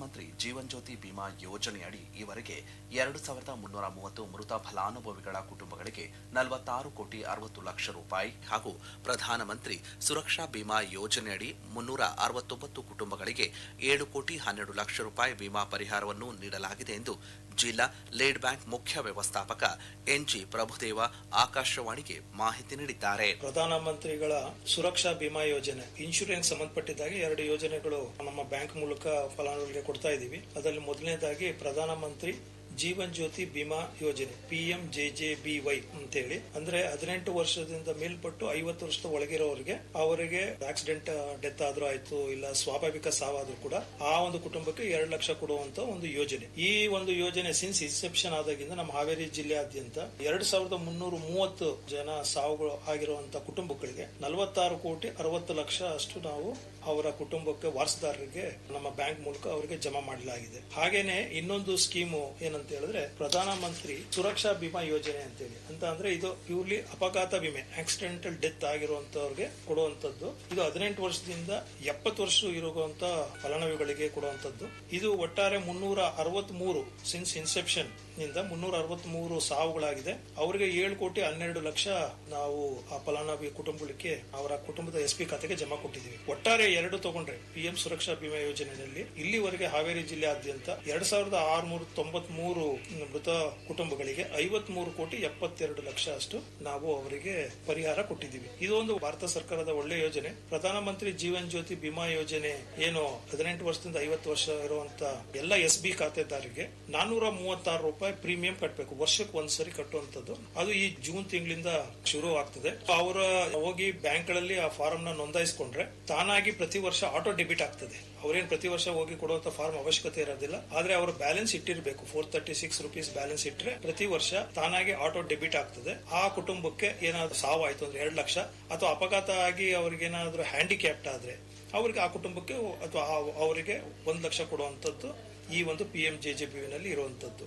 ಪ್ರಧಾನಮಂತ್ರಿ ಜೀವನ್ ಜ್ಯೋತಿ ಬಿಮಾ ಯೋಜನೆಯಡಿ ಈವರೆಗೆ ಎರಡು ಸಾವಿರದ ಮುನ್ನೂರ ಮೂವತ್ತು ಮೃತ ಫಲಾನುಭವಿಗಳ ಕುಟುಂಬಗಳಿಗೆ ನಲವತ್ತಾರು ಕೋಟಿ ಅರವತ್ತು ಲಕ್ಷ ರೂಪಾಯಿ ಹಾಗೂ ಪ್ರಧಾನಮಂತ್ರಿ ಸುರಕ್ಷಾ ಬಿಮಾ ಯೋಜನೆಯಡಿ ಮುನ್ನೂರ ಅರವತ್ತೊಂಬತ್ತು ಕುಟುಂಬಗಳಿಗೆ ಏಳು ಕೋಟಿ ಹನ್ನೆರಡು ಲಕ್ಷ ರೂಪಾಯಿ ವಿಮಾ ಪರಿಹಾರವನ್ನು ನೀಡಲಾಗಿದೆ ಎಂದು ಜಿಲ್ಲಾ ಲೀಡ್ ಬ್ಯಾಂಕ್ ಮುಖ್ಯ ವ್ಯವಸ್ಥಾಪಕ ಎನ್ಜಿ ಪ್ರಭುದೇವ ಆಕಾಶವಾಣಿಗೆ ಮಾಹಿತಿ ನೀಡಿದ್ದಾರೆ ಪ್ರಧಾನಮಂತ್ರಿಗಳ ಸುರಕ್ಷಾ ಬಿಮಾ ಯೋಜನೆ ಇನ್ಶೂರೆನ್ಸ್ ಸಂಬಂಧಪಟ್ಟಿದ್ದಾಗಿ ಎರಡು ಯೋಜನೆಗಳು ನಮ್ಮ ಬ್ಯಾಂಕ್ ಮೂಲಕ ಫಲಾನುಭವಿಗಳಿಗೆ ಕೊಡ್ತಾ ಇದ್ದೀವಿ ಅದರಲ್ಲಿ ಮೊದಲನೇದಾಗಿ ಪ್ರಧಾನಮಂತ್ರಿ ಜೀವನ್ ಜ್ಯೋತಿ ಬಿಮಾ ಯೋಜನೆ P M J J B Y ಅಂತೇಳಿ ಅಂದ್ರೆ ಹದಿನೆಂಟು ವರ್ಷದಿಂದ ಮೇಲ್ಪಟ್ಟು ಐವತ್ತು ವರ್ಷದ ಒಳಗಿರೋರಿಗೆ ಅವರಿಗೆ ಆಕ್ಸಿಡೆಂಟ್ ಡೆತ್ ಆದ್ರೂ ಆಯ್ತು ಇಲ್ಲ ಸ್ವಾಭಾವಿಕ ಸಾವಾದ್ರೂ ಕೂಡ ಆ ಒಂದು ಕುಟುಂಬಕ್ಕೆ ಎರಡು ಲಕ್ಷ ಕೊಡುವಂತ ಒಂದು ಯೋಜನೆ ಈ ಒಂದು ಯೋಜನೆ ಸಿನ್ಸ್ ಇನ್ಸೆಪ್ಷನ್ ಆದಾಗಿಂದ ನಮ್ಮ ಹಾವೇರಿ ಜಿಲ್ಲೆಯಾದ್ಯಂತ ಎರಡು ಸಾವಿರದ ಮುನ್ನೂರ ಮೂವತ್ತು ಜನ ಸಾವುಗಳು ಆಗಿರುವಂತ ಕುಟುಂಬಗಳಿಗೆ ನಲವತ್ತಾರು ಕೋಟಿ ಅರವತ್ತು ಲಕ್ಷ ಅಷ್ಟು ನಾವು ಅವರ ಕುಟುಂಬಕ್ಕೆ ವಾರಸುದಾರರಿಗೆ ನಮ್ಮ ಬ್ಯಾಂಕ್ ಮೂಲಕ ಅವರಿಗೆ ಜಮಾ ಮಾಡಲಾಗಿದೆ ಹಾಗೇನೆ ಇನ್ನೊಂದು ಸ್ಕೀಮು ಏನಂತ ಹೇಳಿದ್ರೆ ಪ್ರಧಾನ ಮಂತ್ರಿ ಸುರಕ್ಷಾ ಬಿಮಾ ಯೋಜನೆ ಅಂತೇಳಿ ಅಂತ ಅಂದ್ರೆ ಇದು ಪ್ಯೂರ್ಲಿ ಅಪಘಾತ ವಿಮೆ ಆಕ್ಸಿಡೆಂಟಲ್ ಡೆತ್ ಆಗಿರುವಂತವ್ರಿಗೆ ಕೊಡುವಂತದ್ದು ಇದು ಹದಿನೆಂಟು ವರ್ಷದಿಂದ ಎಪ್ಪತ್ತು ವರ್ಷ ಇರುವಂತ ಫಲಾನುಭವಿಗಳಿಗೆ ಕೊಡುವಂತದ್ದು ಇದು ಒಟ್ಟಾರೆ ಮುನ್ನೂರ ಅರವತ್ತ್ ಮೂರು ಸಿನ್ಸ್ ಇನ್ಸೆಪ್ಷನ್ ನಿಂದ ಮುನ್ನೂರ ಅರವತ್ತ್ ಮೂರು ಸಾವುಗಳಾಗಿದೆ ಅವರಿಗೆ ಏಳು ಕೋಟಿ ಹನ್ನೆರಡು ಲಕ್ಷ ನಾವು ಆ ಫಲಾನುಭವಿ ಕುಟುಂಬಕ್ಕೆ ಅವರ ಕುಟುಂಬದ ಎಸ್ ಪಿ ಖಾತೆಗೆ ಜಮಾ ಕೊಟ್ಟಿದ್ದೀವಿ ಒಟ್ಟಾರೆ ಎರಡು ತಗೊಂಡ್ರೆ ಪಿಎಂ ಸುರಕ್ಷಾ ಬಿಮಾ ಯೋಜನೆಯಲ್ಲಿ ಇಲ್ಲಿವರೆಗೆ ಹಾವೇರಿ ಜಿಲ್ಲೆಯಾದ್ಯಂತ ಎರಡ್ ಸಾವಿರದ ಆರುನೂರ ತೊಂಬತ್ ಮೂರು ಮೃತ ಕುಟುಂಬಗಳಿಗೆ ಐವತ್ ಮೂರು ಕೋಟಿ ಎಪ್ಪತ್ತೆರಡು ಲಕ್ಷ ಅಷ್ಟು ನಾವು ಅವರಿಗೆ ಪರಿಹಾರ ಕೊಟ್ಟಿದ್ದೀವಿ ಇದು ಒಂದು ಭಾರತ ಸರ್ಕಾರದ ಒಳ್ಳೆ ಯೋಜನೆ ಪ್ರಧಾನಮಂತ್ರಿ ಜೀವನ್ ಜ್ಯೋತಿ ಬಿಮಾ ಯೋಜನೆ ಏನು ಹದಿನೆಂಟು ವರ್ಷದಿಂದ ಐವತ್ತು ವರ್ಷ ಇರುವಂತ ಎಲ್ಲ ಎಸ್ ಬಿ ಖಾತೆದಾರರಿಗೆ ನಾನೂರ ಮೂವತ್ತಾರು ರೂಪಾಯಿ ಪ್ರೀಮಿಯಂ ಕಟ್ಟಬೇಕು ವರ್ಷಕ್ಕೆ ಒಂದ್ಸರಿ ಕಟ್ಟುವಂತದ್ದು ಅದು ಈ ಜೂನ್ ತಿಂಗಳಿಂದ ಶುರು ಆಗ್ತದೆ ಅವರ ಹೋಗಿ ಬ್ಯಾಂಕ್ ಗಳಲ್ಲಿ ಆ ಫಾರಂ ನ ನೋಂದಾಯಿಸಿಕೊಂಡ್ರೆ ತಾನಾಗಿ ಪ್ರತಿ ವರ್ಷ ಆಟೋ ಡೆಬಿಟ್ ಆಗ್ತದೆ ಅವ್ರೇನ್ ಪ್ರತಿ ವರ್ಷ ಹೋಗಿ ಕೊಡುವಂತ ಫಾರ್ಮ್ ಅವಶ್ಯಕತೆ ಇರೋದಿಲ್ಲ ಆದ್ರೆ ಅವರ ಬ್ಯಾಲೆನ್ಸ್ ಇಟ್ಟಿರಬೇಕು four thirty six rupees balance ಇಟ್ಟರೆ ಪ್ರತಿ ವರ್ಷ ತಾನಾಗಿ ಆಟೋ ಡೆಬಿಟ್ ಆಗ್ತದೆ ಆ ಕುಟುಂಬಕ್ಕೆ ಏನಾದ್ರು ಸಾವಾಯ್ತು ಅಂದ್ರೆ ಎರಡು ಲಕ್ಷ ಅಥವಾ ಅಪಘಾತ ಆಗಿ ಅವ್ರಿಗೆ ಏನಾದ್ರು ಹ್ಯಾಂಡಿಕ್ಯಾಪ್ಟ್ ಆದ್ರೆ ಅವರಿಗೆ ಆ ಕುಟುಂಬಕ್ಕೆ ಅಥವಾ ಆ- ಅವರಿಗೆ ಒಂದು ಲಕ್ಷ ಕೊಡುವಂತದ್ದು ಈ ಒಂದು P M J J B ನಲ್ಲಿ ಇರುವಂತದ್ದು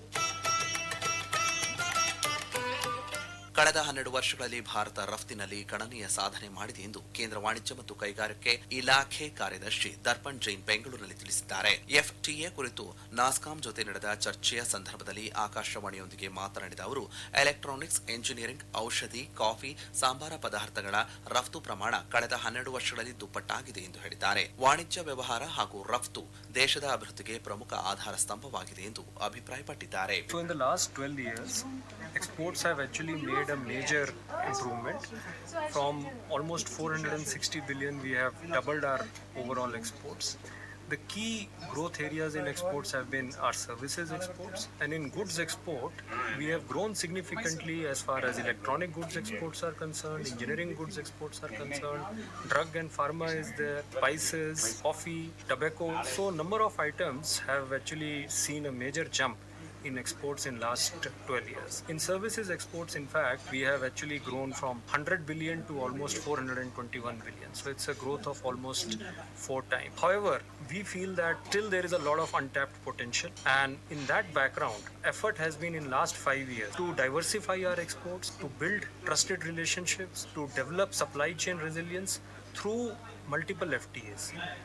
ಕಳೆದ ಹನ್ನೆರಡು ವರ್ಷಗಳಲ್ಲಿ ಭಾರತ ರಫ್ತಿನಲ್ಲಿ ಗಣನೀಯ ಸಾಧನೆ ಮಾಡಿದೆ ಎಂದು ಕೇಂದ್ರ ವಾಣಿಜ್ಯ ಮತ್ತು ಕೈಗಾರಿಕೆ ಇಲಾಖೆ ಕಾರ್ಯದರ್ಶಿ ದರ್ಪಣ್ ಜೈನ್ ಬೆಂಗಳೂರಿನಲ್ಲಿ ತಿಳಿಸಿದ್ದಾರೆ ಎಫ್ಟಿಎ ಕುರಿತು ನಾಸ್ಕಾಂ ಜೊತೆ ನಡೆದ ಚರ್ಚೆಯ ಸಂದರ್ಭದಲ್ಲಿ ಆಕಾಶವಾಣಿಯೊಂದಿಗೆ ಮಾತನಾಡಿದ ಅವರು ಎಲೆಕ್ಟ್ರಾನಿಕ್ಸ್ ಎಂಜಿನಿಯರಿಂಗ್ ಔಷಧಿ ಕಾಫಿ ಸಾಂಬಾರ ಪದಾರ್ಥಗಳ ರಫ್ತು ಪ್ರಮಾಣ ಕಳೆದ ಹನ್ನೆರಡು ವರ್ಷಗಳಲ್ಲಿ ದುಪ್ಪಟ್ಟಾಗಿದೆ ಎಂದು ಹೇಳಿದ್ದಾರೆ ವಾಣಿಜ್ಯ ವ್ಯವಹಾರ ಹಾಗೂ ರಫ್ತು ದೇಶದ ಅಭಿವೃದ್ಧಿಗೆ ಪ್ರಮುಖ ಆಧಾರ ಸ್ತಂಭವಾಗಿದೆ ಎಂದು ಅಭಿಪ್ರಾಯಪಟ್ಟಿದ್ದಾರೆ So in the last 12 years, exports have actually made a major improvement. From almost 460 billion, we have doubled our overall exports. The key growth areas in exports have been our services exports, and in goods export, we have grown significantly as far as electronic goods exports are concerned, engineering goods exports are concerned, drug and pharma is there, spices, coffee, tobacco. So, number of items have actually seen a major jump in exports in last 12 years. In services exports, in fact, we have actually grown from 100 billion to almost 421 billion. So it's a growth of almost four times. However, we feel that still there is a lot of untapped potential and in that background effort has been in last 5 years to diversify our exports to build trusted relationships to develop supply chain resilience through multiple FTAs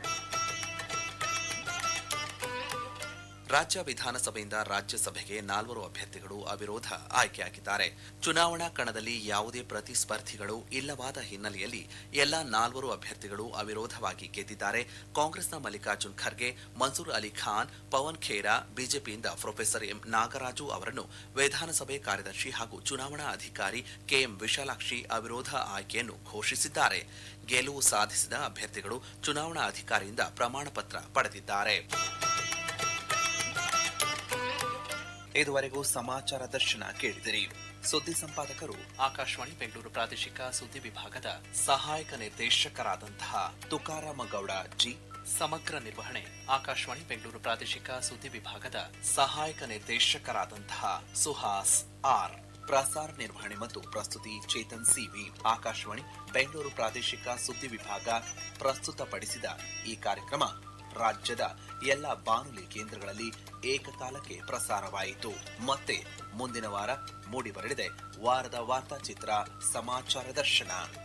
ರಾಜ್ಯ ವಿಧಾನಸಭೆಯಿಂದ ರಾಜ್ಯಸಭೆಗೆ ನಾಲ್ವರು ಅಭ್ಯರ್ಥಿಗಳು ಅವಿರೋಧ ಆಯ್ಕೆಯಾಗಿದ್ದಾರೆ ಚುನಾವಣಾ ಕಣದಲ್ಲಿ ಯಾವುದೇ ಪ್ರತಿಸ್ಪರ್ಧಿಗಳು ಇಲ್ಲವಾದ ಹಿನ್ನೆಲೆಯಲ್ಲಿ ಎಲ್ಲಾ ನಾಲ್ವರು ಅಭ್ಯರ್ಥಿಗಳು ಅವಿರೋಧವಾಗಿ ಗೆದ್ದಿದ್ದಾರೆ ಕಾಂಗ್ರೆಸ್ನ ಮಲ್ಲಿಕಾರ್ಜುನ್ ಖರ್ಗೆ ಮನ್ಸೂರ್ ಅಲಿ ಖಾನ್ ಪವನ್ ಖೇರಾ ಬಿಜೆಪಿಯಿಂದ ಪ್ರೊಫೆಸರ್ ಎಂ ನಾಗರಾಜು ಅವರನ್ನು ವಿಧಾನಸಭೆ ಕಾರ್ಯದರ್ಶಿ ಹಾಗೂ ಚುನಾವಣಾ ಅಧಿಕಾರಿ ಕೆಎಂ ವಿಶಾಲಾಕ್ಷಿ ಅವಿರೋಧ ಆಯ್ಕೆಯನ್ನು ಘೋಷಿಸಿದ್ದಾರೆ ಗೆಲುವು ಸಾಧಿಸಿದ ಅಭ್ಯರ್ಥಿಗಳು ಚುನಾವಣಾ ಅಧಿಕಾರಿಯಿಂದ ಪ್ರಮಾಣ ಪತ್ರ ಪಡೆದಿದ್ದಾರೆ ಇದುವರೆಗೂ ಸಮಾಚಾರ ದರ್ಶನ ಕೇಳಿದಿರಿ ಸುದ್ದಿ ಸಂಪಾದಕರು ಆಕಾಶವಾಣಿ ಬೆಂಗಳೂರು ಪ್ರಾದೇಶಿಕ ಸುದ್ದಿ ವಿಭಾಗದ ಸಹಾಯಕ ನಿರ್ದೇಶಕರಾದಂತಹ ತುಕಾರಾಮ ಗೌಡ ಜಿ ಸಮಗ್ರ ನಿರ್ವಹಣೆ ಆಕಾಶವಾಣಿ ಬೆಂಗಳೂರು ಪ್ರಾದೇಶಿಕ ಸುದ್ದಿ ವಿಭಾಗದ ಸಹಾಯಕ ನಿರ್ದೇಶಕರಾದಂತಹ ಸುಹಾಸ್ ಆರ್ ಪ್ರಸಾರ ನಿರ್ವಹಣೆ ಮತ್ತು ಪ್ರಸ್ತುತಿ ಚೇತನ್ ಸಿವಿ ಆಕಾಶವಾಣಿ ಬೆಂಗಳೂರು ಪ್ರಾದೇಶಿಕ ಸುದ್ದಿ ವಿಭಾಗ ಪ್ರಸ್ತುತಪಡಿಸಿದ ಈ ಕಾರ್ಯಕ್ರಮ ರಾಜ್ಯದ ಎಲ್ಲ ಬಾನುಲಿ ಕೇಂದ್ರಗಳಲ್ಲಿ ಏಕಕಾಲಕ್ಕೆ ಪ್ರಸಾರವಾಯಿತು ಮತ್ತೆ ಮುಂದಿನ ವಾರ ಮೂಡಿಬರಲಿದೆ ವಾರದ ವಾರ್ತಾಚಿತ್ರ ಸಮಾಚಾರ ದರ್ಶನ